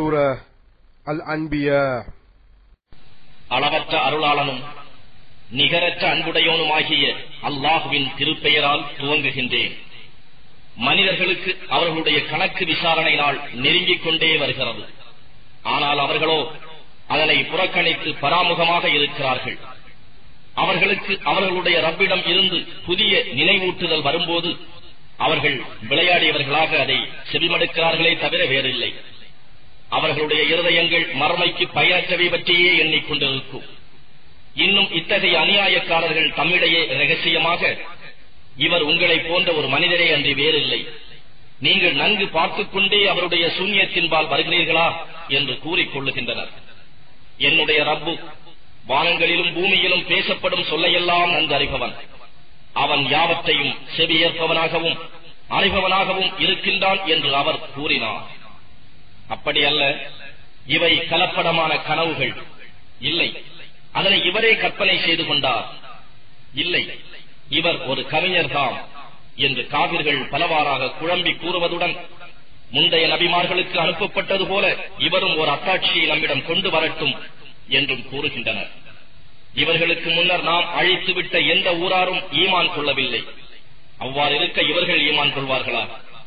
சூரா அல் அன்பியா அளவற்ற அருளாளனும் நிகரற்ற அன்புடையோனுமாகிய அல்லாஹுவின் திருப்பெயரால் துவங்குகின்றேன் மனிதர்களுக்கு அவர்களுடைய கணக்கு விசாரணை நாள் நெருங்கிக் கொண்டே வருகிறது ஆனால் அவர்களோ அதனை புறக்கணித்து பராமுகமாக இருக்கிறார்கள் அவர்களுக்கு அவர்களுடைய ரப்பிடம் இருந்து புதிய நினைவூட்டுதல் வரும்போது அவர்கள் விளையாடியவர்களாக அதை செவிமடுக்கிறார்களே தவிர வேறில்லை அவர்களுடைய இருதயங்கள் மறுமைக்கு பயனற்றவை பற்றியே எண்ணிக்கொண்டிருக்கும் இன்னும் இத்தகைய அநியாயக்காரர்கள் தம்மிடையே ரகசியமாக இவர் உங்களை போன்ற ஒரு மனிதரே அன்றி வேறில்லை நீங்கள் நன்கு பார்த்துக் கொண்டே அவருடைய சூன்யத்தின்பால் வருகிறீர்களா என்று கூறிக்கொள்ளுகின்றனர் என்னுடைய ரப்பு வானங்களிலும் பூமியிலும் பேசப்படும் சொல்லையெல்லாம் நன்கு அறிபவன் அவன் யாவற்றையும் செவியேற்பவனாகவும் அறிபவனாகவும் இருக்கின்றான் என்று அவர் கூறினார் அப்படி அல்ல இவை கலப்படமான கனவுகள் இல்லை அதனை இவரே கற்பனை செய்து கொண்டார் இல்லை இவர் ஒரு கவிஞர் தாம் என்று காவிர்கள் பலவாறாக குழம்பி கூறுவதுடன் முந்தைய நபிமார்களுக்கு அனுப்பப்பட்டது போல இவரும் ஒரு அத்தாட்சியை நம்மிடம் கொண்டு வரட்டும் என்றும் கூறுகின்றனர் இவர்களுக்கு முன்னர் நாம் அழித்துவிட்ட எந்த ஊராரும் ஈமான் கொள்ளவில்லை அவ்வாறு இருக்க இவர்கள் ஈமான் கொள்வார்களா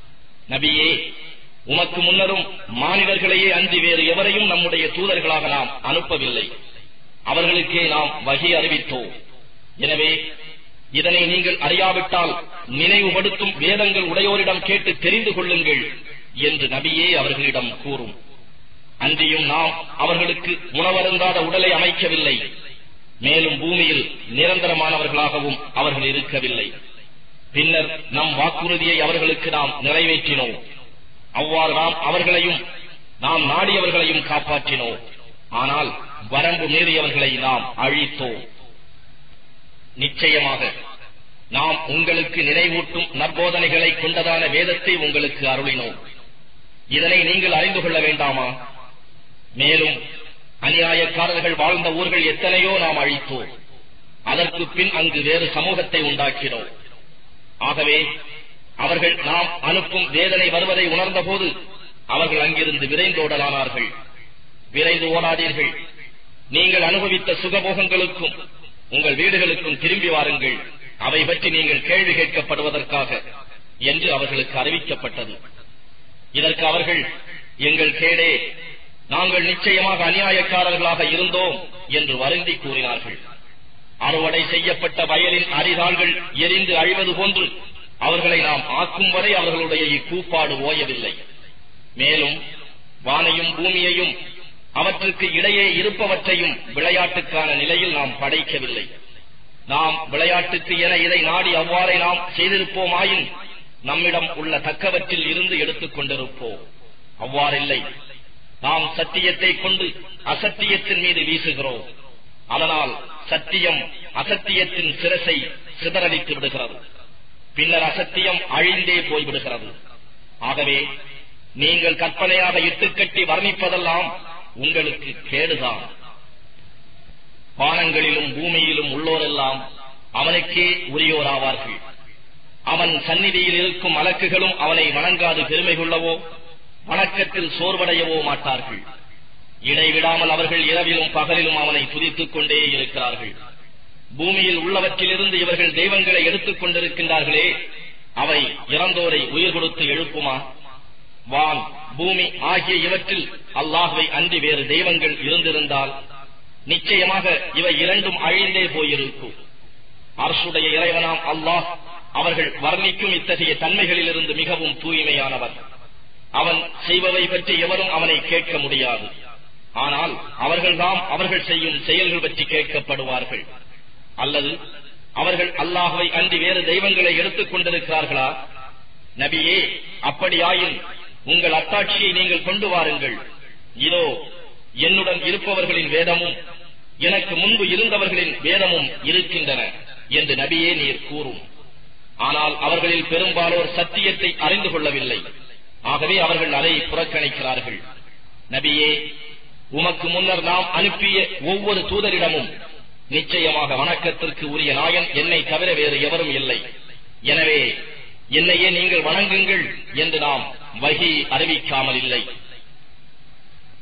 நபியே உமக்கு முன்னரும் மாநிலர்களையே அன்றி வேறு எவரையும் நம்முடைய தூதர்களாக நாம் அனுப்பவில்லை அவர்களுக்கே நாம் வகை அறிவித்தோம் எனவே இதனை நீங்கள் அறியாவிட்டால் நினைவுபடுத்தும் வேதங்கள் உடையோரிடம் கேட்டு தெரிந்து கொள்ளுங்கள் என்று நபியே அவர்களிடம் கூறும் அன்றியும் நாம் அவர்களுக்கு உணவருந்தாத உடலை அமைக்கவில்லை மேலும் பூமியில் நிரந்தரமானவர்களாகவும் அவர்கள் இருக்கவில்லை பின்னர் நம் வாக்குறுதியை அவர்களுக்கு நாம் நிறைவேற்றினோம் அவ்வாறு நாம் அவர்களையும் நாம் நாடியவர்களையும் காப்பாற்றினோம் ஆனால் வரம்பு மீறியவர்களை நாம் அழித்தோம் நிச்சயமாக நாம் உங்களுக்கு நினைவூட்டும் நற்போதனைகளை கொண்டதான வேதத்தை உங்களுக்கு அருளினோம் இதனை நீங்கள் அறிந்து கொள்ள வேண்டாமா மேலும் அநியாயக்காரர்கள் வாழ்ந்த ஊர்கள் எத்தனையோ நாம் அழித்தோம் அதற்கு பின் அங்கு வேறு சமூகத்தை உண்டாக்கினோம் ஆகவே அவர்கள் நாம் அனுப்பும் வேதனை வருவதை உணர்ந்தபோது அவர்கள் அங்கிருந்து விரைந்தோடலானார்கள் விரைந்து ஓடாதீர்கள் நீங்கள் அனுபவித்த சுகபோகங்களுக்கும் உங்கள் வீடுகளுக்கும் திரும்பி வாருங்கள் அவை பற்றி நீங்கள் கேள்வி கேட்கப்படுவதற்காக என்று அவர்களுக்கு அறிவிக்கப்பட்டது இதற்கு அவர்கள் எங்கள் கேடே நாங்கள் நிச்சயமாக அநியாயக்காரர்களாக இருந்தோம் என்று வருந்தி கூறினார்கள் அறுவடை செய்யப்பட்ட வயலின் அரிதாள்கள் எரிந்து அழிவது போன்று அவர்களை நாம் ஆக்கும் வரை அவர்களுடைய இக்கூப்பாடு ஓயவில்லை மேலும் வானையும் பூமியையும் அவற்றுக்கு இடையே இருப்பவற்றையும் விளையாட்டுக்கான நிலையில் நாம் படைக்கவில்லை நாம் விளையாட்டுக்கு என இதை நாடி அவ்வாறே நாம் செய்திருப்போமாயின் நம்மிடம் உள்ள தக்கவற்றில் இருந்து எடுத்துக் கொண்டிருப்போம் அவ்வாறில்லை நாம் சத்தியத்தை கொண்டு அசத்தியத்தின் மீது வீசுகிறோம் அதனால் சத்தியம் அசத்தியத்தின் சிரசை சிதறடித்து விடுகிறது பின்னர் அசத்தியம் அழிந்தே போய்விடுகிறது ஆகவே நீங்கள் கற்பனையாக இட்டுக்கட்டி வர்ணிப்பதெல்லாம் உங்களுக்கு கேடுதான் வானங்களிலும் பூமியிலும் உள்ளோரெல்லாம் அவனுக்கே உரியோராவார்கள் அவன் சந்நிதியில் இருக்கும் அலக்குகளும் அவனை வணங்காது பெருமை கொள்ளவோ வணக்கத்தில் சோர்வடையவோ மாட்டார்கள் இடைவிடாமல் அவர்கள் இரவிலும் பகலிலும் அவனை துதித்துக் கொண்டே இருக்கிறார்கள் பூமியில் உள்ளவற்றிலிருந்து இவர்கள் தெய்வங்களை எடுத்துக் கொண்டிருக்கின்றார்களே அவை இறந்தோரை உயிர் கொடுத்து எழுப்புமா வான் பூமி ஆகிய இவற்றில் அல்லாஹுவை அன்றி வேறு தெய்வங்கள் இருந்திருந்தால் நிச்சயமாக இவை இரண்டும் அழிந்தே போயிருக்கும் அரசுடைய இறைவனாம் அல்லாஹ் அவர்கள் வர்ணிக்கும் இத்தகைய தன்மைகளிலிருந்து மிகவும் தூய்மையானவர் அவன் செய்பவை பற்றி எவரும் அவனை கேட்க முடியாது ஆனால் அவர்கள்தாம் அவர்கள் செய்யும் செயல்கள் பற்றி கேட்கப்படுவார்கள் அல்லது அவர்கள் அல்லாஹுவை அன்றி வேறு தெய்வங்களை எடுத்துக் கொண்டிருக்கிறார்களா நபியே அப்படியாயின் உங்கள் அத்தாட்சியை நீங்கள் கொண்டு வாருங்கள் இதோ என்னுடன் இருப்பவர்களின் வேதமும் எனக்கு முன்பு இருந்தவர்களின் வேதமும் இருக்கின்றன என்று நபியே நீர் கூறும் ஆனால் அவர்களில் பெரும்பாலோர் சத்தியத்தை அறிந்து கொள்ளவில்லை ஆகவே அவர்கள் அதை புறக்கணிக்கிறார்கள் நபியே உமக்கு முன்னர் நாம் அனுப்பிய ஒவ்வொரு தூதரிடமும் நிச்சயமாக வணக்கத்திற்கு உரிய நாயன் என்னை தவிர வேறு எவரும் இல்லை எனவே என்னையே நீங்கள் வணங்குங்கள் என்று நாம் வகி அறிவிக்காமல் இல்லை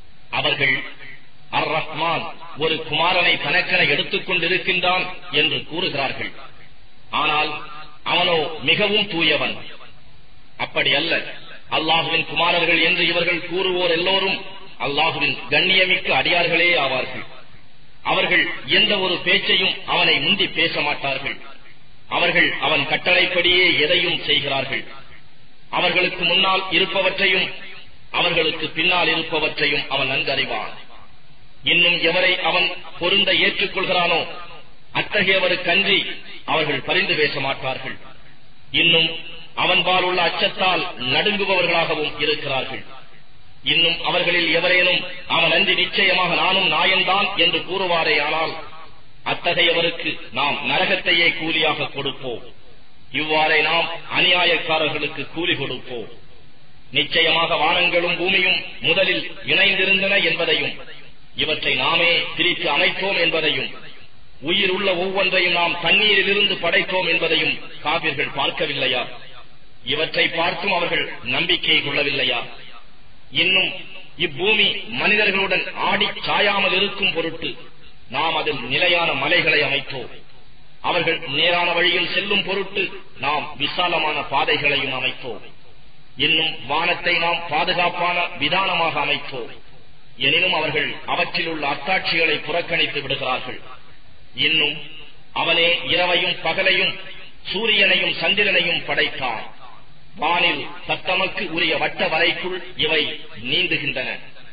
அவர்கள் அர் ரஹ்மான் ஒரு குமாரனை தனக்கென எடுத்துக் கொண்டிருக்கின்றான் என்று கூறுகிறார்கள் ஆனால் அவனோ மிகவும் தூயவன் அப்படி அல்ல அல்லாஹுவின் குமாரர்கள் என்று இவர்கள் கூறுவோர் எல்லோரும் அல்லாஹுவின் கண்ணியமிக்க அடியார்களே ஆவார்கள் அவர்கள் எந்த ஒரு பேச்சையும் அவனை முந்தி பேச மாட்டார்கள் அவர்கள் அவன் கட்டளைப்படியே எதையும் செய்கிறார்கள் அவர்களுக்கு முன்னால் இருப்பவற்றையும் அவர்களுக்கு பின்னால் இருப்பவற்றையும் அவன் நன்கறிவான் இன்னும் எவரை அவன் பொருந்த ஏற்றுக்கொள்கிறானோ அத்தகையவருக்கன்றி அவர்கள் பரிந்து பேச மாட்டார்கள் இன்னும் அவன்பால் உள்ள அச்சத்தால் நடுங்குபவர்களாகவும் இருக்கிறார்கள் இன்னும் அவர்களில் எவரேனும் அவன் அன்றி நிச்சயமாக நானும் நாயன்தான் என்று கூறுவாரே ஆனால் அத்தகையவருக்கு நாம் நரகத்தையே கூலியாக கொடுப்போம் இவ்வாறே நாம் அநியாயக்காரர்களுக்கு கூலி கொடுப்போம் நிச்சயமாக வானங்களும் பூமியும் முதலில் இணைந்திருந்தன என்பதையும் இவற்றை நாமே பிரித்து அமைத்தோம் என்பதையும் உயிர் உள்ள ஒவ்வொன்றையும் நாம் தண்ணீரிலிருந்து படைத்தோம் என்பதையும் காவிர்கள் பார்க்கவில்லையா இவற்றை பார்த்தும் அவர்கள் நம்பிக்கை கொள்ளவில்லையா இன்னும் இப்பூமி மனிதர்களுடன் ஆடி சாயாமல் இருக்கும் பொருட்டு நாம் அதில் நிலையான மலைகளை அமைத்தோம் அவர்கள் நேரான வழியில் செல்லும் பொருட்டு நாம் விசாலமான பாதைகளையும் அமைத்தோம் இன்னும் வானத்தை நாம் பாதுகாப்பான விதானமாக அமைத்தோம் எனினும் அவர்கள் அவற்றில் உள்ள அத்தாட்சிகளை புறக்கணித்து விடுகிறார்கள் இன்னும் அவனே இரவையும் பகலையும் சூரியனையும் சந்திரனையும் படைத்தான் வானில் சத்தமக்கு உரிய வட்ட வரைக்குள் இவை நீந்துகின்றன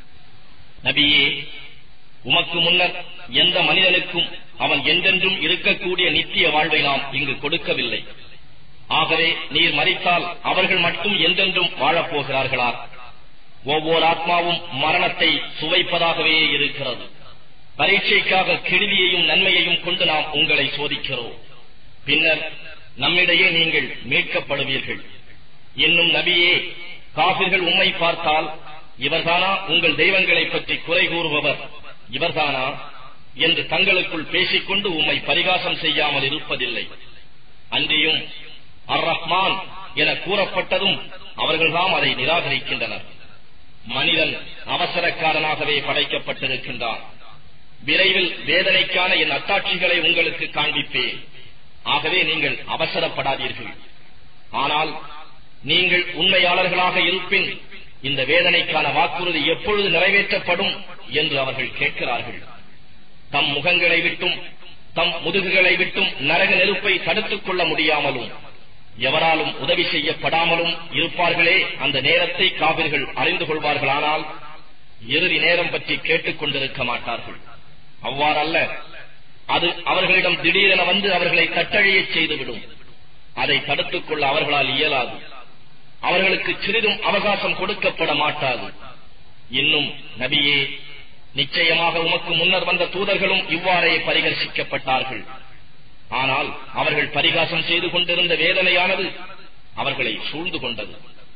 நபியே உமக்கு முன்னர் எந்த மனிதனுக்கும் அவன் என்றென்றும் இருக்கக்கூடிய நித்திய வாழ்வை நாம் இங்கு கொடுக்கவில்லை ஆகவே நீர் மறித்தால் அவர்கள் மட்டும் என்றென்றும் வாழப்போகிறார்களா ஒவ்வொரு ஆத்மாவும் மரணத்தை சுவைப்பதாகவே இருக்கிறது பரீட்சைக்காக கெடுதியையும் நன்மையையும் கொண்டு நாம் உங்களை சோதிக்கிறோம் பின்னர் நம்மிடையே நீங்கள் மீட்கப்படுவீர்கள் இன்னும் நபியே காபிர்கள் உம்மை பார்த்தால் இவர்தானா உங்கள் தெய்வங்களை பற்றி குறை கூறுபவர் இவர்தானா என்று தங்களுக்குள் பேசிக்கொண்டு உம்மை பரிகாசம் செய்யாமல் இருப்பதில்லை அன்றியும் அர் ரஹ்மான் என கூறப்பட்டதும் அவர்கள்தாம் அதை நிராகரிக்கின்றனர் மனிதன் அவசரக்காரனாகவே படைக்கப்பட்டிருக்கின்றான் விரைவில் வேதனைக்கான என் அத்தாட்சிகளை உங்களுக்கு காண்பிப்பேன் ஆகவே நீங்கள் அவசரப்படாதீர்கள் ஆனால் நீங்கள் உண்மையாளர்களாக இருப்பின் இந்த வேதனைக்கான வாக்குறுதி எப்பொழுது நிறைவேற்றப்படும் என்று அவர்கள் கேட்கிறார்கள் தம் முகங்களை விட்டும் தம் முதுகுகளை விட்டும் நரக நெருப்பை தடுத்துக் கொள்ள முடியாமலும் எவராலும் உதவி செய்யப்படாமலும் இருப்பார்களே அந்த நேரத்தை காவிர்கள் அறிந்து கொள்வார்களானால் இறுதி நேரம் பற்றி கேட்டுக் கொண்டிருக்க மாட்டார்கள் அவ்வாறல்ல அது அவர்களிடம் திடீரென வந்து அவர்களை தட்டழியச் செய்துவிடும் அதை தடுத்துக் கொள்ள அவர்களால் இயலாது அவர்களுக்கு சிறிதும் அவகாசம் கொடுக்கப்பட மாட்டாது இன்னும் நபியே நிச்சயமாக உமக்கு முன்னர் வந்த தூதர்களும் இவ்வாறே பரிகர்ஷிக்கப்பட்டார்கள் ஆனால் அவர்கள் பரிகாசம் செய்து கொண்டிருந்த வேதனையானது அவர்களை சூழ்ந்து கொண்டது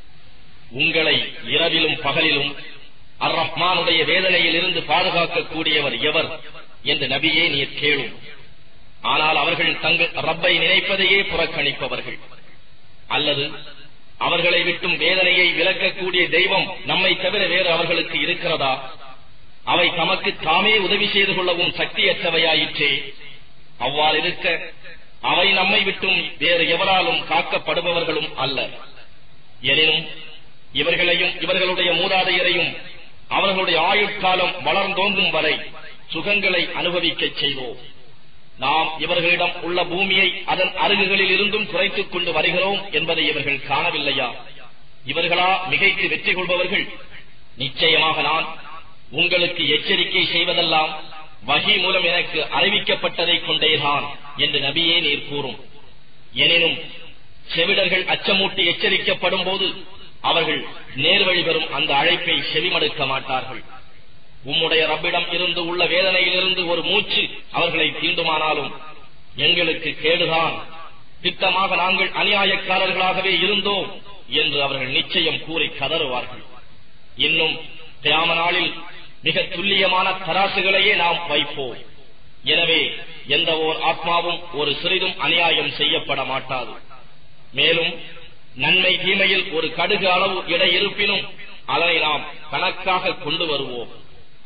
உங்களை இரவிலும் பகலிலும் அர் ரஹ்மானுடைய வேதனையில் இருந்து பாதுகாக்கக்கூடியவர் எவர் என்று நபியே நீர் கேளும் ஆனால் அவர்கள் தங்கள் ரப்பை நினைப்பதையே புறக்கணிப்பவர்கள் அல்லது அவர்களை விட்டும் வேதனையை விலக்கக்கூடிய தெய்வம் நம்மை தவிர வேறு அவர்களுக்கு இருக்கிறதா அவை தமக்கு தாமே உதவி செய்து கொள்ளவும் சக்தியற்றவையாயிற்றே அவ்வாறு இருக்க அவை நம்மை விட்டும் வேறு எவராலும் காக்கப்படுபவர்களும் அல்ல எனினும் இவர்களையும் இவர்களுடைய மூதாதையரையும் அவர்களுடைய ஆயுட்காலம் வளர்ந்தோங்கும் வரை சுகங்களை அனுபவிக்கச் செய்வோம் நாம் இவர்களிடம் உள்ள பூமியை அதன் அருகுகளில் இருந்தும் குறைத்துக் கொண்டு வருகிறோம் என்பதை இவர்கள் காணவில்லையா இவர்களா மிகைத்து வெற்றி கொள்பவர்கள் நிச்சயமாக நான் உங்களுக்கு எச்சரிக்கை செய்வதெல்லாம் வகி மூலம் எனக்கு அறிவிக்கப்பட்டதை கொண்டேதான் என்று நபியே நீர் கூறும் எனினும் செவிடர்கள் அச்சமூட்டி எச்சரிக்கப்படும் போது அவர்கள் நேர்வழி பெறும் அந்த அழைப்பை செவிமடுக்க மாட்டார்கள் உம்முடைய ரப்பிடம் இருந்து உள்ள வேதனையிலிருந்து ஒரு மூச்சு அவர்களை தீண்டுமானாலும் எங்களுக்கு கேடுதான் திட்டமாக நாங்கள் அநியாயக்காரர்களாகவே இருந்தோம் என்று அவர்கள் நிச்சயம் கூறி கதறுவார்கள் இன்னும் தியாம நாளில் மிக துல்லியமான தராசுகளையே நாம் வைப்போம் எனவே எந்த ஓர் ஆத்மாவும் ஒரு சிறிதும் அநியாயம் செய்யப்பட மாட்டாது மேலும் நன்மை தீமையில் ஒரு கடுகு அளவு இடை இருப்பினும் அதனை நாம் கணக்காக கொண்டு வருவோம்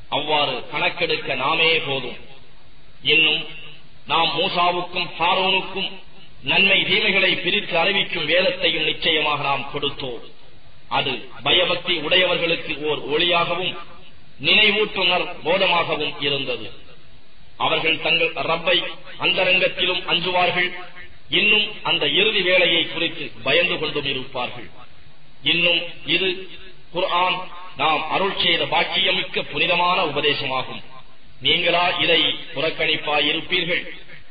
அவ்வாறு கணக்கெடுக்க நாமே போதும் இன்னும் நாம் மூசாவுக்கும் ஹாரோனுக்கும் நன்மை தீமைகளை பிரித்து அறிவிக்கும் வேதத்தையும் நிச்சயமாக நாம் கொடுத்தோம் அது பயபக்தி உடையவர்களுக்கு ஓர் ஒளியாகவும் நினைவூட்டுணர் போதமாகவும் இருந்தது அவர்கள் தங்கள் ரப்பை அந்தரங்கத்திலும் அஞ்சுவார்கள் இன்னும் அந்த இறுதி வேளையை குறித்து பயந்து கொண்டும் இருப்பார்கள் இன்னும் இது குர்ஆன் நாம் அருள் செய்த பாக்கியமிக்க புனிதமான உபதேசமாகும் நீங்களா இதை புறக்கணிப்பாயிருப்பீர்கள்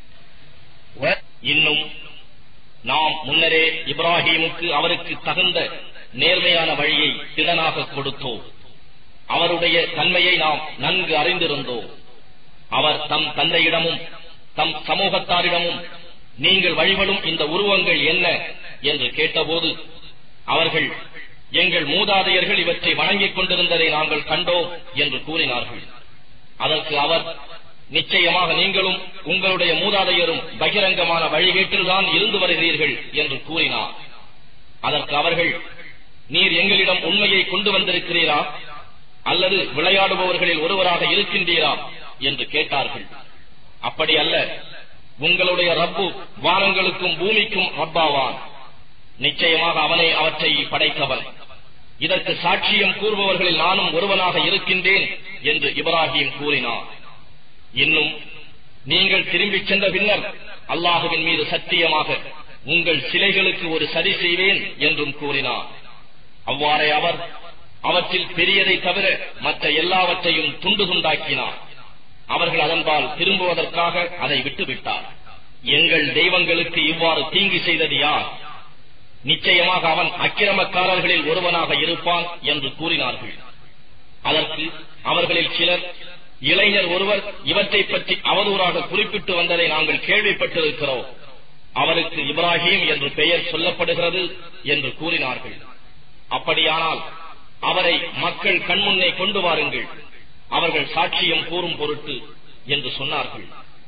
இன்னும் நாம் முன்னரே இப்ராஹீமுக்கு அவருக்கு தகுந்த நேர்மையான வழியை திடனாக கொடுத்தோம் அவருடைய தன்மையை நாம் நன்கு அறிந்திருந்தோம் அவர் தம் தந்தையிடமும் தம் சமூகத்தாரிடமும் நீங்கள் வழிபடும் இந்த உருவங்கள் என்ன என்று கேட்டபோது அவர்கள் எங்கள் மூதாதையர்கள் இவற்றை வணங்கிக் கொண்டிருந்ததை நாங்கள் கண்டோம் என்று கூறினார்கள் அதற்கு அவர் நிச்சயமாக நீங்களும் உங்களுடைய மூதாதையரும் பகிரங்கமான வழிகேட்டில்தான் இருந்து வருகிறீர்கள் என்று கூறினார் அதற்கு அவர்கள் நீர் எங்களிடம் உண்மையை கொண்டு வந்திருக்கிறீரா அல்லது விளையாடுபவர்களில் ஒருவராக இருக்கின்றீரா என்று கேட்டார்கள் அப்படி அல்ல உங்களுடைய ரப்பு வானங்களுக்கும் பூமிக்கும் ரப்பாவான் நிச்சயமாக அவனே அவற்றை படைத்தவன் இதற்கு சாட்சியம் கூறுபவர்களில் நானும் ஒருவனாக இருக்கின்றேன் என்று இப்ராஹிம் கூறினார் இன்னும் நீங்கள் திரும்பிச் சென்ற பின்னர் அல்லாஹுவின் மீது சத்தியமாக உங்கள் சிலைகளுக்கு ஒரு சரி செய்வேன் என்றும் கூறினார் அவ்வாறே அவர் அவற்றில் பெரியதை தவிர மற்ற எல்லாவற்றையும் துண்டு துண்டாக்கினார் அவர்கள் அதன்பால் திரும்புவதற்காக அதை விட்டுவிட்டார் எங்கள் தெய்வங்களுக்கு இவ்வாறு தீங்கு செய்தது யார் நிச்சயமாக அவன் அக்கிரமக்காரர்களில் ஒருவனாக இருப்பான் என்று கூறினார்கள் அதற்கு அவர்களில் சிலர் இளைஞர் ஒருவர் இவற்றை பற்றி அவதூறாக குறிப்பிட்டு வந்ததை நாங்கள் கேள்விப்பட்டிருக்கிறோம் அவருக்கு இப்ராஹிம் என்று பெயர் சொல்லப்படுகிறது என்று கூறினார்கள் அப்படியானால் அவரை மக்கள் கண்முன்னே கொண்டு வாருங்கள் அவர்கள் சாட்சியம் கூறும் பொருட்டு என்று சொன்னார்கள்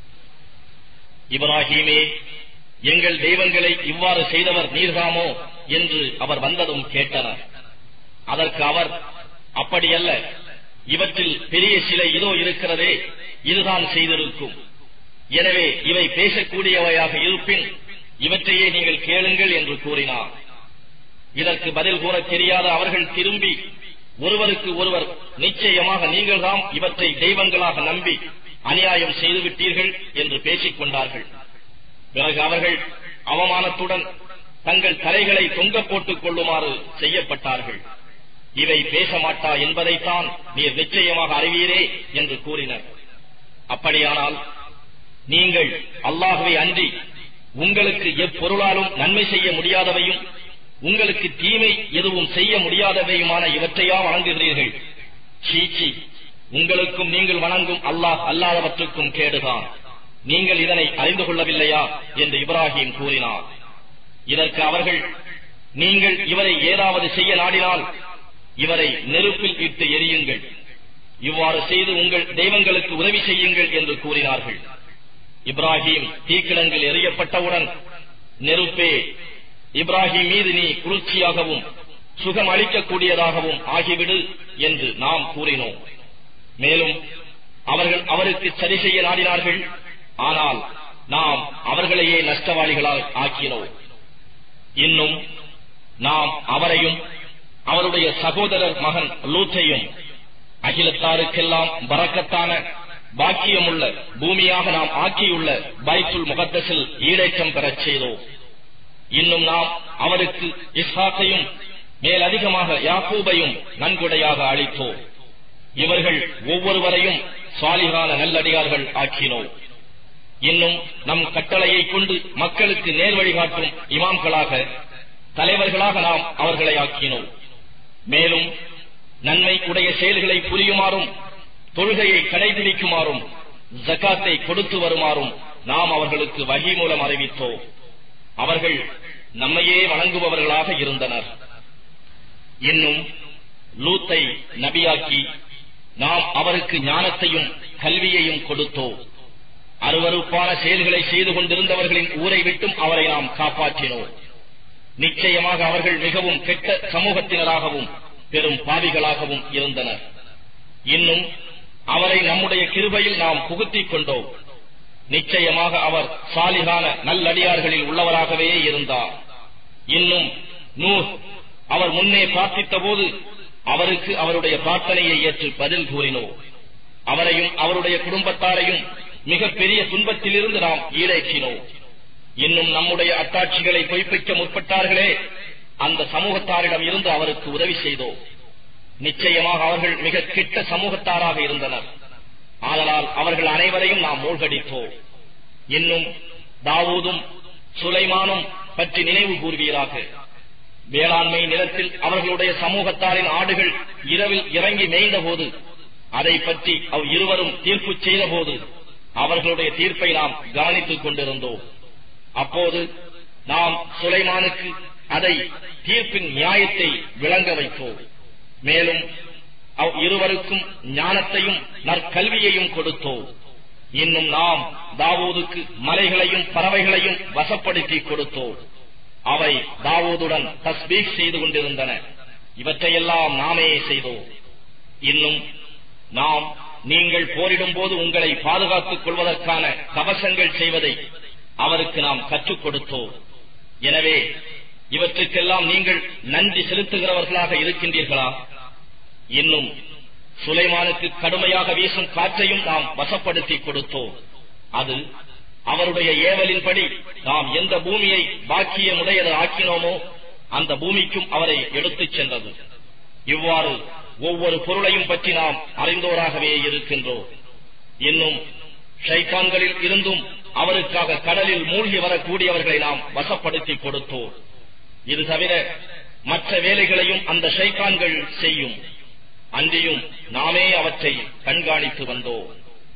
இப்ராஹீமே எங்கள் தெய்வங்களை இவ்வாறு செய்தவர் நீர்தாமோ என்று அவர் வந்ததும் கேட்டனர் அதற்கு அவர் அப்படியல்ல இவற்றில் பெரிய சிலை இதோ இருக்கிறதே இதுதான் செய்திருக்கும் எனவே இவை பேசக்கூடியவையாக இருப்பின் இவற்றையே நீங்கள் கேளுங்கள் என்று கூறினார் இதற்கு பதில் கூற தெரியாத அவர்கள் திரும்பி ஒருவருக்கு ஒருவர் நிச்சயமாக நீங்கள்தாம் இவற்றை தெய்வங்களாக நம்பி அநியாயம் செய்துவிட்டீர்கள் என்று பேசிக் கொண்டார்கள் பிறகு அவர்கள் அவமானத்துடன் தங்கள் தலைகளை தொங்க போட்டுக் கொள்ளுமாறு செய்யப்பட்டார்கள் இவை பேச மாட்டா என்பதைத்தான் நீர் நிச்சயமாக அறிவீரே என்று கூறினர் அப்படியானால் நீங்கள் அல்லாஹுவை அன்றி உங்களுக்கு எப்பொருளாலும் நன்மை செய்ய முடியாதவையும் உங்களுக்கு தீமை எதுவும் செய்ய முடியாதவையுமான இவற்றையா வணங்குகிறீர்கள் சீச்சி உங்களுக்கும் நீங்கள் வணங்கும் அல்லாஹ் அல்லாதவற்றுக்கும் கேடுதான் நீங்கள் இதனை அறிந்து கொள்ளவில்லையா என்று இப்ராஹிம் கூறினார் இதற்கு அவர்கள் நீங்கள் இவரை ஏதாவது செய்ய நாடினால் இவரை நெருப்பில் இட்டு எரியுங்கள் இவ்வாறு செய்து உங்கள் தெய்வங்களுக்கு உதவி செய்யுங்கள் என்று கூறினார்கள் இப்ராஹிம் தீக்கிடங்கில் எறியப்பட்டவுடன் நெருப்பே இப்ராஹிம் மீது நீ குளிர்ச்சியாகவும் சுகம் அளிக்கக்கூடியதாகவும் ஆகிவிடு என்று நாம் கூறினோம் மேலும் அவர்கள் அவருக்கு சரி செய்ய நாடினார்கள் ஆனால் நாம் அவர்களையே நஷ்டவாளிகளால் ஆக்கினோம் இன்னும் நாம் அவரையும் அவருடைய சகோதரர் மகன் லூத்தையும் அகிலத்தாருக்கெல்லாம் பறக்கத்தான பாக்கியமுள்ள பூமியாக நாம் ஆக்கியுள்ள பைத்துல் முகத்தசில் ஈடேற்றம் பெறச் செய்தோம் இன்னும் நாம் அவருக்கு இஸ்ஹாக்கையும் மேலதிகமாக யாக்கூபையும் நன்கொடையாக அளித்தோம் இவர்கள் ஒவ்வொருவரையும் சாலிகான நல்லடியார்கள் ஆக்கினோம் இன்னும் நம் கட்டளையை கொண்டு மக்களுக்கு நேர் வழிகாட்டும் இமாம்களாக தலைவர்களாக நாம் அவர்களை ஆக்கினோம் மேலும் நன்மை உடைய செயல்களை புரியுமாறும் தொழுகையை கடைபிடிக்குமாறும் ஜக்காத்தை கொடுத்து வருமாறும் நாம் அவர்களுக்கு வகி மூலம் அறிவித்தோம் அவர்கள் நம்மையே வணங்குபவர்களாக இருந்தனர் இன்னும் லூத்தை நபியாக்கி நாம் அவருக்கு ஞானத்தையும் கல்வியையும் கொடுத்தோம் அருவறுப்பான செயல்களை செய்து கொண்டிருந்தவர்களின் ஊரை விட்டும் அவரை நாம் காப்பாற்றினோம் நிச்சயமாக அவர்கள் மிகவும் கெட்ட சமூகத்தினராகவும் பெரும் பாவிகளாகவும் இருந்தனர் இன்னும் அவரை நம்முடைய கிருபையில் நாம் புகுத்திக் கொண்டோம் நிச்சயமாக அவர் சாலிகான நல்லடியார்களில் உள்ளவராகவே இருந்தார் இன்னும் நூர் அவர் முன்னே பிரார்த்தித்த போது அவருக்கு அவருடைய பிரார்த்தனையை ஏற்று பதில் கூறினோம் அவரையும் அவருடைய குடும்பத்தாரையும் மிக பெரிய துன்பத்திலிருந்து நாம் ஈடேற்றினோம் இன்னும் நம்முடைய அத்தாட்சிகளை பொய்ப்பிக்க முற்பட்டார்களே அந்த சமூகத்தாரிடம் இருந்து அவருக்கு உதவி செய்தோம் நிச்சயமாக அவர்கள் மிக கிட்ட சமூகத்தாராக இருந்தனர் ஆதலால் அவர்கள் அனைவரையும் நாம் மூழ்கடித்தோம் இன்னும் தாவூதும் சுலைமானும் பற்றி நினைவு கூறுவீராக வேளாண்மை நிலத்தில் அவர்களுடைய சமூகத்தாரின் ஆடுகள் இரவில் இறங்கி மேய்ந்தபோது அதை பற்றி அவ் இருவரும் தீர்ப்பு செய்தபோது அவர்களுடைய தீர்ப்பை நாம் கவனித்துக் கொண்டிருந்தோம் அப்போது நாம் சுலைமானுக்கு அதை தீர்ப்பின் நியாயத்தை விளங்க வைத்தோம் மேலும் அவ் இருவருக்கும் ஞானத்தையும் நற்கல்வியையும் கொடுத்தோம் இன்னும் நாம் தாவூதுக்கு மலைகளையும் பறவைகளையும் வசப்படுத்தி கொடுத்தோம் அவை தாவூதுடன் தஸ்பீக் செய்து கொண்டிருந்தன இவற்றையெல்லாம் நாமே செய்தோம் இன்னும் நாம் நீங்கள் போரிடும் போது உங்களை பாதுகாத்துக் கொள்வதற்கான கவசங்கள் செய்வதை அவருக்கு நாம் கற்றுக் கொடுத்தோம் எனவே இவற்றுக்கெல்லாம் நீங்கள் நன்றி செலுத்துகிறவர்களாக இருக்கின்றீர்களா இன்னும் சுலைமானுக்கு கடுமையாக வீசும் காற்றையும் நாம் வசப்படுத்தி கொடுத்தோம் அது அவருடைய ஏவலின்படி நாம் எந்த பூமியை பாக்கியமுடையது ஆக்கினோமோ அந்த பூமிக்கும் அவரை எடுத்துச் சென்றது இவ்வாறு ஒவ்வொரு பொருளையும் பற்றி நாம் அறிந்தோராகவே இருக்கின்றோம் இன்னும் ஷைத்தான்களில் இருந்தும் அவருக்காக கடலில் மூழ்கி வரக்கூடியவர்களை நாம் வசப்படுத்தி கொடுத்தோம் இது தவிர மற்ற வேலைகளையும் அந்த ஷைத்தான்கள் செய்யும் அன்றியும் நாமே அவற்றை கண்காணித்து வந்தோம்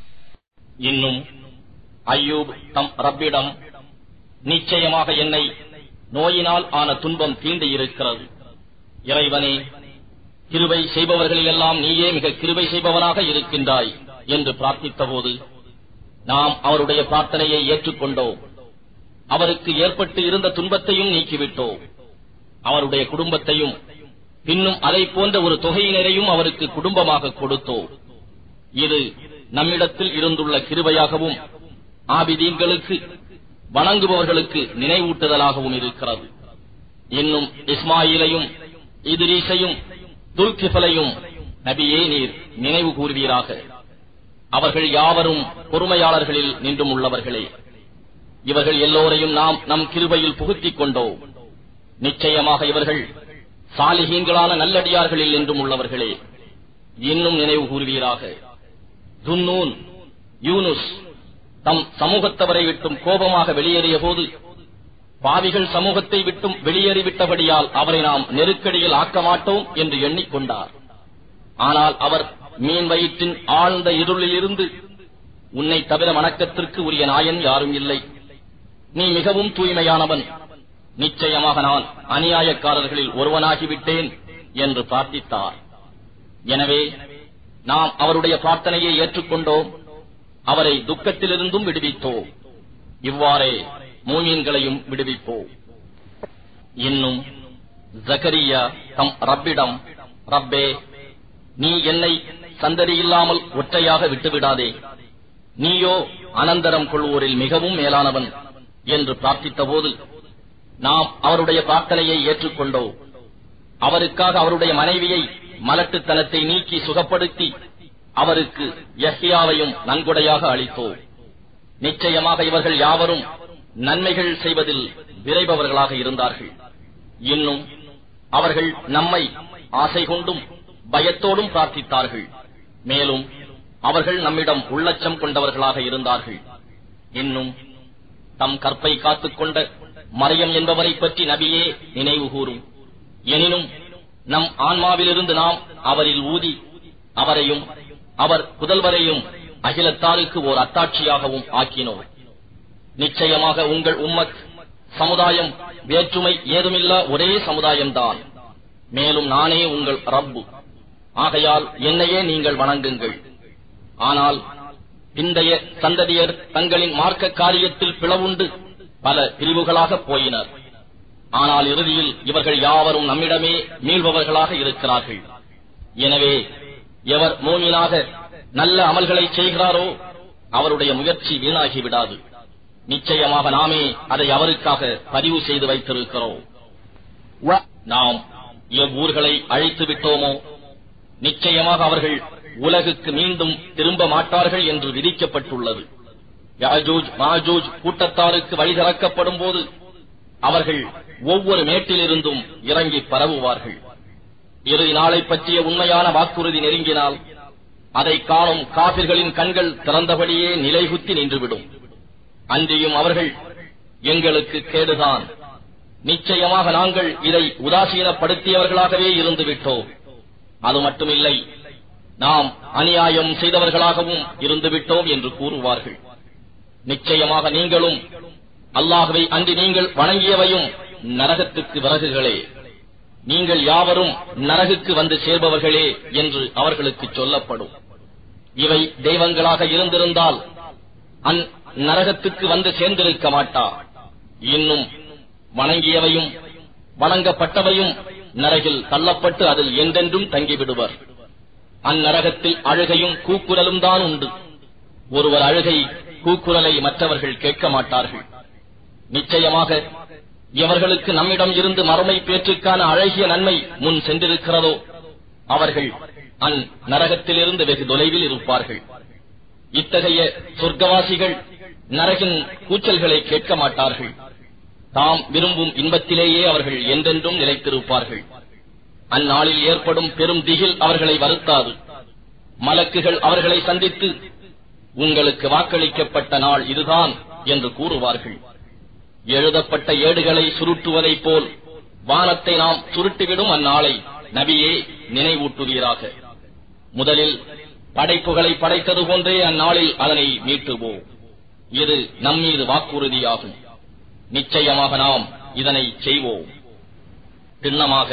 இன்னும் ஐயூப் தம் ரப்பிடம் நிச்சயமாக என்னை நோயினால் ஆன துன்பம் தீண்டி இருக்கிறது இறைவனே கிருபை செய்பவர்களிலெல்லாம் நீயே மிக கிருபை செய்பவனாக இருக்கின்றாய் என்று பிரார்த்தித்தபோது நாம் அவருடைய பிரார்த்தனையை ஏற்றுக்கொண்டோம் அவருக்கு ஏற்பட்டு இருந்த துன்பத்தையும் நீக்கிவிட்டோம் அவருடைய குடும்பத்தையும் பின்னும் அதை போன்ற ஒரு தொகையினரையும் அவருக்கு குடும்பமாக கொடுத்தோம் இது நம்மிடத்தில் இருந்துள்ள கிருபையாகவும் ஆபிதீன்களுக்கு வணங்குபவர்களுக்கு நினைவூட்டுதலாகவும் இருக்கிறது இன்னும் இஸ்மாயிலையும் இதிரீசையும் துல்கிஃபலையும் நபியே நீர் நினைவு கூறுவீராக அவர்கள் யாவரும் பொறுமையாளர்களில் நின்றும் உள்ளவர்களே இவர்கள் எல்லோரையும் நாம் நம் கிருபையில் புகுத்திக் கொண்டோம் நிச்சயமாக இவர்கள் சாலிகீன்களான நல்லடியார்களில் என்றும் உள்ளவர்களே இன்னும் நினைவு கூறுவீராக துன்னூன் யூனுஸ் தம் சமூகத்தவரை விட்டும் கோபமாக வெளியேறிய போது பாவிகள் சமூகத்தை விட்டும் வெளியேறிவிட்டபடியால் அவரை நாம் நெருக்கடியில் ஆக்க மாட்டோம் என்று எண்ணிக்கொண்டார் ஆனால் அவர் மீன் வயிற்றின் ஆழ்ந்த இருளில் இருந்து உன்னை தவிர வணக்கத்திற்கு உரிய நாயன் யாரும் இல்லை நீ மிகவும் தூய்மையானவன் நிச்சயமாக நான் அநியாயக்காரர்களில் ஒருவனாகிவிட்டேன் என்று பிரார்த்தித்தார் எனவே நாம் அவருடைய பிரார்த்தனையை ஏற்றுக்கொண்டோம் அவரை துக்கத்திலிருந்தும் விடுவித்தோம் இவ்வாறே மூமீன்களையும் விடுவிப்போம் இன்னும் ஜக்கரியா தம் ரப்பிடம் ரப்பே நீ என்னை சந்ததி இல்லாமல் ஒற்றையாக விட்டுவிடாதே நீயோ அனந்தரம் கொள்வோரில் மிகவும் மேலானவன் என்று பிரார்த்தித்தபோது நாம் அவருடைய பிரார்த்தனையை ஏற்றுக்கொண்டோம் அவருக்காக அவருடைய மனைவியை மலட்டுத்தனத்தை நீக்கி சுகப்படுத்தி அவருக்கு யஹ்யாவையும் நன்கொடையாக அளித்தோம் நிச்சயமாக இவர்கள் யாவரும் நன்மைகள் செய்வதில் விரைபவர்களாக இருந்தார்கள் இன்னும் அவர்கள் நம்மை ஆசை கொண்டும் பயத்தோடும் பிரார்த்தித்தார்கள் மேலும் அவர்கள் நம்மிடம் உள்ளச்சம் கொண்டவர்களாக இருந்தார்கள் இன்னும் தம் கற்பை காத்துக் கொண்ட மரியம் என்பவரை பற்றி நபியே நினைவு கூறும் எனினும் நம் ஆன்மாவிலிருந்து நாம் அவரில் ஊதி அவரையும் அவர் புதல்வரையும் அகிலத்தாருக்கு ஓர் அத்தாட்சியாகவும் ஆக்கினோம் நிச்சயமாக உங்கள் உம்மத் சமுதாயம் வேற்றுமை ஏதுமில்லா ஒரே சமுதாயம்தான் மேலும் நானே உங்கள் ரப்பு ஆகையால் என்னையே நீங்கள் வணங்குங்கள் ஆனால் பிந்தைய சந்ததியர் தங்களின் மார்க்க காரியத்தில் பிளவுண்டு பல பிரிவுகளாக போயினர் ஆனால் இறுதியில் இவர்கள் யாவரும் நம்மிடமே மீள்பவர்களாக இருக்கிறார்கள் எனவே எவர் மூமினாக நல்ல அமல்களை செய்கிறாரோ அவருடைய முயற்சி வீணாகி விடாது நிச்சயமாக நாமே அதை அவருக்காக பதிவு செய்து வைத்திருக்கிறோம் நாம் எவ்வூர்களை அழைத்து விட்டோமோ நிச்சயமாக அவர்கள் உலகுக்கு மீண்டும் திரும்ப மாட்டார்கள் என்று விதிக்கப்பட்டுள்ளது யாஜூஜ் மாஜூஜ் கூட்டத்தாருக்கு வழி திறக்கப்படும் போது அவர்கள் ஒவ்வொரு மேட்டிலிருந்தும் இறங்கி பரவுவார்கள் இறுதி நாளை பற்றிய உண்மையான வாக்குறுதி நெருங்கினால் அதை காணும் காபிர்களின் கண்கள் திறந்தபடியே நிலைகுத்தி நின்றுவிடும் அன்றியும் அவர்கள் எங்களுக்கு கேடுதான் நிச்சயமாக நாங்கள் இதை உதாசீனப்படுத்தியவர்களாகவே இருந்து விட்டோம் அது மட்டுமில்லை நாம் அநியாயம் செய்தவர்களாகவும் இருந்து விட்டோம் என்று கூறுவார்கள் நிச்சயமாக நீங்களும் அல்லாகவே அன்றி நீங்கள் வணங்கியவையும் நரகத்துக்கு விறகுகளே நீங்கள் யாவரும் நரகுக்கு வந்து சேர்பவர்களே என்று அவர்களுக்கு சொல்லப்படும் இவை தெய்வங்களாக இருந்திருந்தால் அந் நரகத்துக்கு வந்து சேர்ந்திருக்க மாட்டா இன்னும் வணங்கியவையும் வணங்கப்பட்டவையும் நரகில் தள்ளப்பட்டு அதில் என்றென்றும் தங்கிவிடுவர் அந்நரகத்தில் அழுகையும் கூக்குரலும் தான் உண்டு ஒருவர் அழுகை கூக்குரலை மற்றவர்கள் கேட்க மாட்டார்கள் நிச்சயமாக எவர்களுக்கு நம்மிடம் இருந்து மறுமை பேற்றுக்கான அழகிய நன்மை முன் சென்றிருக்கிறதோ அவர்கள் அந் நரகத்திலிருந்து வெகு தொலைவில் இருப்பார்கள் இத்தகைய சொர்க்கவாசிகள் நரகின் கூச்சல்களை கேட்க மாட்டார்கள் தாம் விரும்பும் இன்பத்திலேயே அவர்கள் என்றென்றும் நிலைத்திருப்பார்கள் அந்நாளில் ஏற்படும் பெரும் திகில் அவர்களை வருத்தாது மலக்குகள் அவர்களை சந்தித்து உங்களுக்கு வாக்களிக்கப்பட்ட நாள் இதுதான் என்று கூறுவார்கள் எழுதப்பட்ட ஏடுகளை சுருட்டுவதைப் போல் வானத்தை நாம் சுருட்டிவிடும் அந்நாளை நபியே நினைவூட்டுவீராக முதலில் படைப்புகளை படைத்தது போன்றே அந்நாளில் அதனை மீட்டுவோம் இது நம்மீது வாக்குறுதியாகும் நிச்சயமாக நாம் இதனை செய்வோம் திண்ணமாக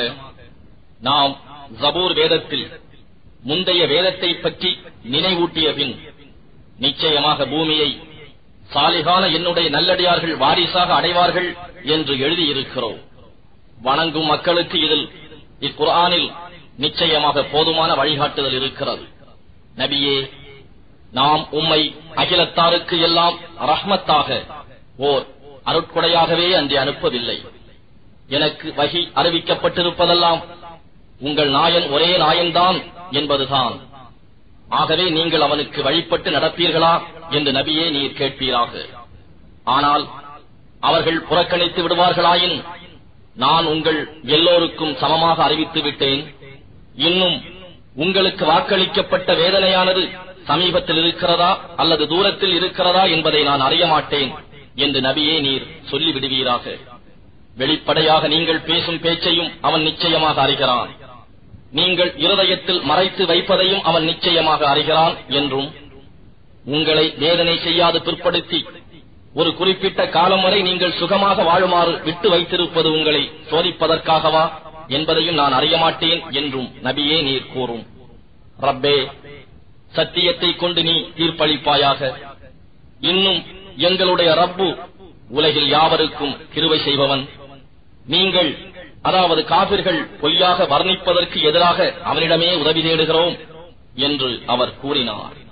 நாம் ஜபூர் வேதத்தில் முந்தைய வேதத்தை பற்றி நினைவூட்டிய பின் நிச்சயமாக பூமியை சாலிகான என்னுடைய நல்லடியார்கள் வாரிசாக அடைவார்கள் என்று எழுதியிருக்கிறோம் வணங்கும் மக்களுக்கு இதில் இக்குர்ஆனில் நிச்சயமாக போதுமான வழிகாட்டுதல் இருக்கிறது நபியே நாம் உம்மை அகிலத்தாருக்கு எல்லாம் ரஹ்மத்தாக ஓர் அருட்கொடையாகவே அன்றி அனுப்பவில்லை எனக்கு வகி அறிவிக்கப்பட்டிருப்பதெல்லாம் உங்கள் நாயன் ஒரே நாயன்தான் என்பதுதான் ஆகவே நீங்கள் அவனுக்கு வழிபட்டு நடப்பீர்களா என்று நபியே நீர் கேட்பீராக ஆனால் அவர்கள் புறக்கணித்து விடுவார்களாயின் நான் உங்கள் எல்லோருக்கும் சமமாக அறிவித்து விட்டேன் இன்னும் உங்களுக்கு வாக்களிக்கப்பட்ட வேதனையானது சமீபத்தில் இருக்கிறதா அல்லது தூரத்தில் இருக்கிறதா என்பதை நான் அறிய மாட்டேன் என்று நபியே நீர் சொல்லிவிடுவீராக வெளிப்படையாக நீங்கள் பேசும் பேச்சையும் அவன் நிச்சயமாக அறிகிறான் நீங்கள் இருதயத்தில் மறைத்து வைப்பதையும் அவன் நிச்சயமாக அறிகிறான் என்றும் உங்களை வேதனை செய்யாது பிற்படுத்தி ஒரு குறிப்பிட்ட காலம் வரை நீங்கள் சுகமாக வாழுமாறு விட்டு வைத்திருப்பது உங்களை சோதிப்பதற்காகவா என்பதையும் நான் அறிய மாட்டேன் என்றும் நபியே நீர் கூறும் ரப்பே சத்தியத்தை கொண்டு நீ தீர்ப்பளிப்பாயாக இன்னும் எங்களுடைய ரப்பு உலகில் யாவருக்கும் கிருவை செய்பவன் நீங்கள் அதாவது காபிர்கள் பொய்யாக வர்ணிப்பதற்கு எதிராக அவனிடமே உதவி தேடுகிறோம் என்று அவர் கூறினார்